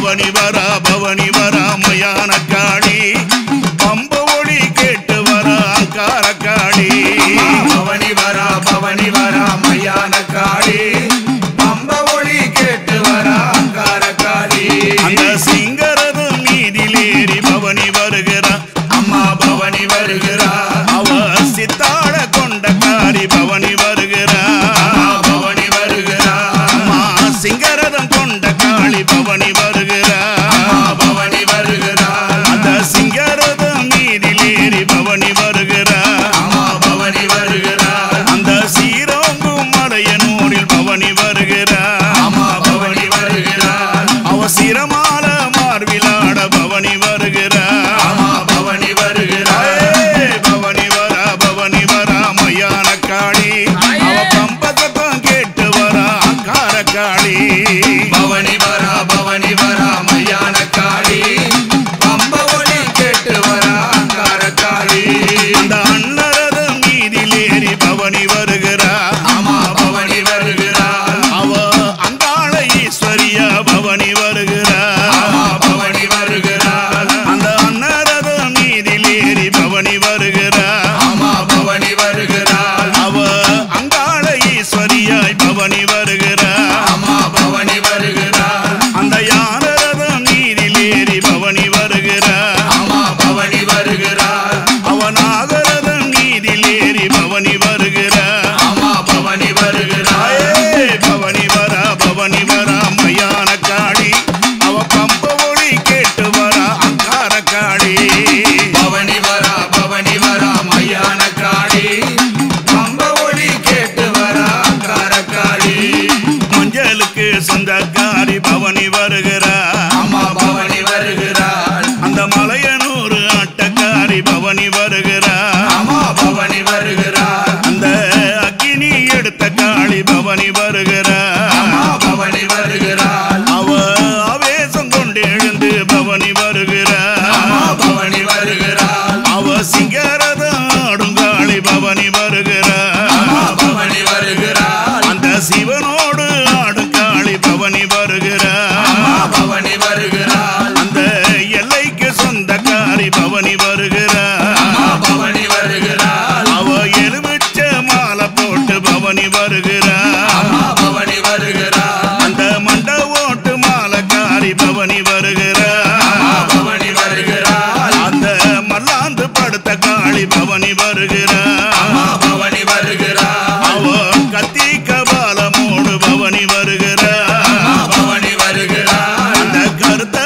பவனி வரா பவனி வரா மயான காளி பம்ப ஒளி கேட்டு வரா அங்கார காளி பவனி வரா பவனி வரா மையான காளி பம்ப ஒளி கேட்டு வரா அங்கார காளி அந்த சிங்கரதம் மீதிலேறி பவனி வருகிறா அம்மா பவனி வருகிறா அவ சித்தாட கொண்ட காரி பவனி வருகிறா அம்மா பவனி வருகிறா அம்மா சிங்கரதம் கொண்ட காளி பவனி வருகிறா அம்மா பவனி வருகிறா அந்த சிங்கரதம் மீதிலேறி பவனி வருகிறா அம்மா பவனி வருகிறா அந்த சீரோங்கும் மலையனூரில் பவனி வருகிறா அம்மா பவனி வருகிறா அவ சிரமால மார்பிலாட பவனி வருகிறா அம்மா பவனி வருகிறா ஏய், பவனி வரா பவனி வரா மையான காளி அவ பம்பசத்தம் கேட்டு வரா அங்கார காளி பவனி வரா பவனி வரா மையான காளி பம்ப ஒளி கேட்டு வரா அங்கார காளி அந்த அன்னரதம் மீதிலேறி பவனி வருகிறா அம்மா பவனி வருகிறா அவ அங்காள ஈஸ்வரியா பவனி வருகிறா அம்மா பவனி வருகிறா அந்த அன்னரதம் மீதிலேறி பவனி வருகிறா அம்மா பவனி வருகிறா அவ அங்காள ஈஸ்வரியாய் பவனி வருகிறா அம்மா பவனி வருகிறா அந்த யானரதம் நீரிலேறி பவனி வருகிறா அம்மா பவனி வருகிறா அவ நாகரதம் நீரிலேறி பவனி வருகிறா அம்மா பவனி வருகிறா ஏய், பவனி வரா பவனி வரா மையான காளி அவ பம்ப ஒளி கேட்டு வரா அங்கார காளி பவனி வரா பவனி வரா மையான காளி பம்ப ஒளி கேட்டு வரா அங்கார காளி மஞ்சளுக்கு சொந்தக்காரி பவனி வருகிறா அம்மா பவனி வருகிறாள் அந்த மலையனூர் ஆட்டக்காரி பவனி வருகிறா அம்மா பவனி வருகிறாள் அந்த அக்கினி எடுத்த காளி பவனி வருகிறா அம்மா பவனி வருகிறாள் அவ ஆவேசம் கொண்டு எழுந்து பவனி வருகிறா அம்மா பவனி வருகிறாள் அவ சிங்கரதம் ஆடும் காளி பவனி வருகிறா அம்மா பவனி வருகிறாள் அந்த சிவனோடு ஆடும் காளி பவனி வருகிறா அம்மா பவனி வருகிறாள் அந்த எல்லைக்கு சொந்தக்காரி பவனி வருகிறா அம்மா பவனி வருகிறாள் அவ எலுமிச்ச மாலை போட்டு பவனி வருகிறா அம்மா பவனி வருகிறாள் அந்த மண்ட ஓட்டு மாலைக்காரி பவனி வருகிறா அம்மா பவனி வருகிறாள் அந்த மல்லாந்து படுத்த காளி பவனி வருகிறா அம்மா பவனி வருகிறாள் அவ கத்தி கபாலமோடு பவனி வருகிறா அம்மா பவனி வருகிறாள் அந்த கருத்த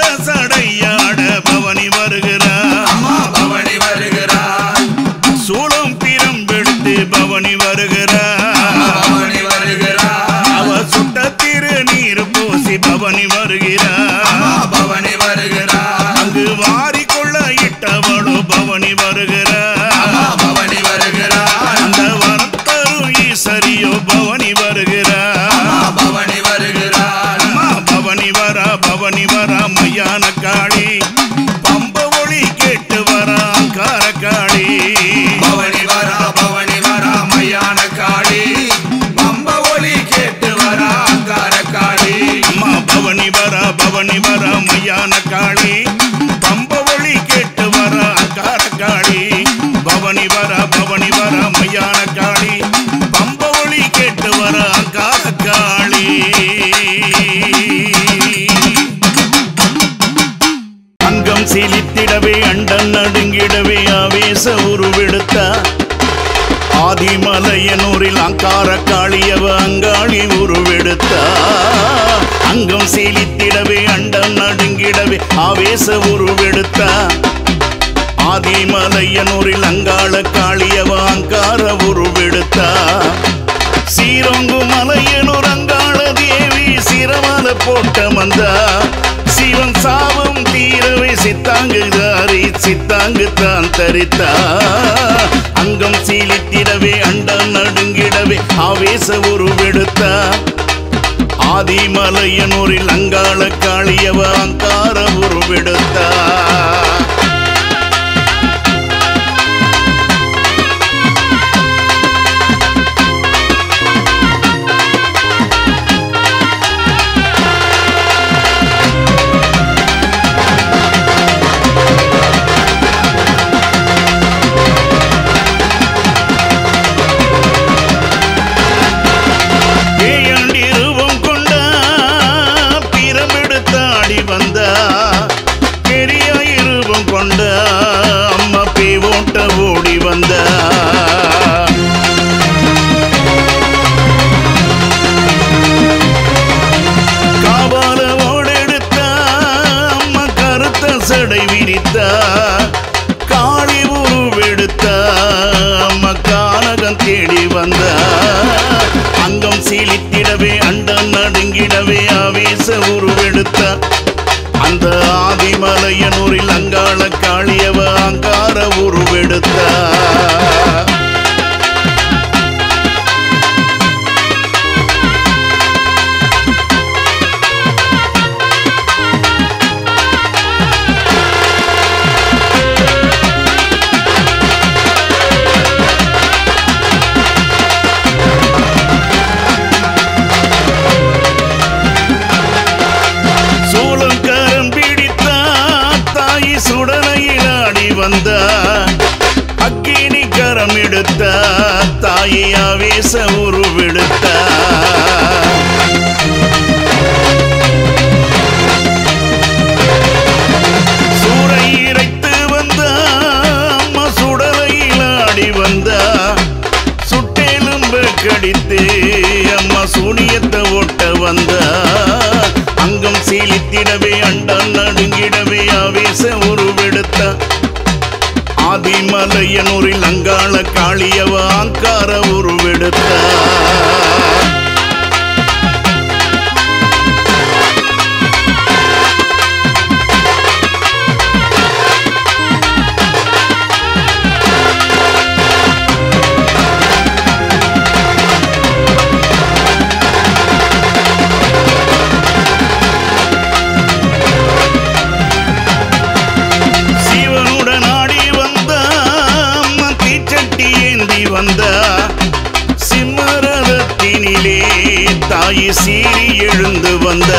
சடையாட பவனி வருகிறா அம்மா பவனி வருகிறாள் சூளம் பிரம்பெடுத்து பவனி வருகிறா அம்மா பவனி வருகிறாள் அவ சுட்ட திருநீர் பூசி பவனி வருகிறா அம்மா பவனி வருகிறாள் அங்கு வாரிக்கொள்ள இட்டவளோ பவனி வருகிறா அம்மா பவனி வருகிறாள் அந்த வரத்தரும் ஈசரியோ பவனி வருகிறா அம்மா பவனி வருகிறாள் அம்மா பவனி வரா பவனி வரா மையான காளி பம்ப ஒளி கேட்டு வரா அங்கார காளி பவனி வரா பவனி வரா மையான காளி பம்ப ஒளி கேட்டு வரா அங்கார காளி அம்மா பவனி வரா பவனி வரா மையான காளி பம்ப ஒளி கேட்டு வரா அங்கார காளி பவனி வரா பவனி வரா மையான காளி பம்ப ஒளி கேட்டு வரா அங்கார காளி அங்கம் சீலித்திடவே அண்டம் நடுங்கிடவே ஆவேச உருவெடுத்தா ஆதிமலையனூரில் அங்கார காளியவ அங்காளி உருவெடுத்தா அங்கம் சீலித்திடவே அண்டம் நடுங்கிடவே ஆவேச உருவெடுத்தா ஆதிமலையனூரில் அங்காள காளியவ அங்கார உருவெடுத்தா சீரொங்கு மலையனூர் அங்காள தேவி சிரமல போட்ட மந்தா சிவன் சாபம் தீரவே சித்தாங்கு தாரி சித்தாங்கு தான் தரித்தா அங்கம் சீலித்திடவே அண்டம் நடுங்கிடவே ஆவேச உருவெடுத்தா ஆதிமலையனூரில் அங்காள காளியவ அங்கார உருவெடுத்தா ஆடி வந்த பெரிய இருவம் கொண்ட அம்மா பேவோட்ட ஓடி வந்த காவால ஓடெடுத்த அம்மா கருத்த சடை விரித்த காளி உருவெடுத்த அம்மா கானகம் தேடி வந்த அங்கம் சீலித்திடவே அண்டம் நடுங்கிடவே ஆவேச உருவெடுத்த அந்த ஆதிமலையனூரில் அங்காள காளியவ அங்கார உருவெடுத்த சூலங்கரம் பிடித்த தாய் சுடலையில் ஆடி வந்த அக்கினி கரம் எடுத்த தாயை ஆவேச உருவெடுத்த சூறை இறைத்து வந்த அம்மா சுடலையில் ஆடி வந்த சுட்டெலும்பு கடித்து அம்மா சூனியத்தை ஒட்ட வந்த அங்கம் சீலித்திடவே அண்டம் நடுங்கிடவே ஆவேச உருவெடுத்த ஆதிமலையனூரில் அங்காள காளியவ அங்கார உருவெடுத்த சிவனுடன் ஆடி வந்த அம்மா தீச்சட்டி ஏந்தி வந்த சிம்மரதத்தினிலே தாய் சீறி எழுந்து வந்த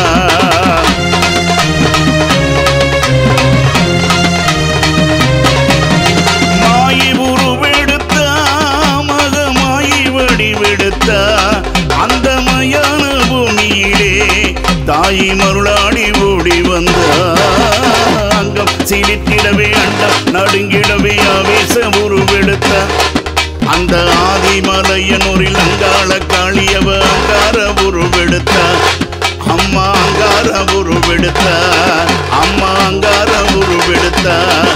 மாயி உருவெடுத்த மகமாயி வடிவெடுத்த அந்த மயான பூமியிலே தாய் மருளாடி ஓடி வந்த அங்கம் சிலித்திடவே அண்டம் நடுங்கிடவே ஆவேச உருவெடுத்த அந்த ஆதிமலையனூரில் அங்காள காளியவ அங்கார உருவெடுத்த அம்மா அங்கார உருவெடுத்த அம்மா அங்கார உருவெடுத்த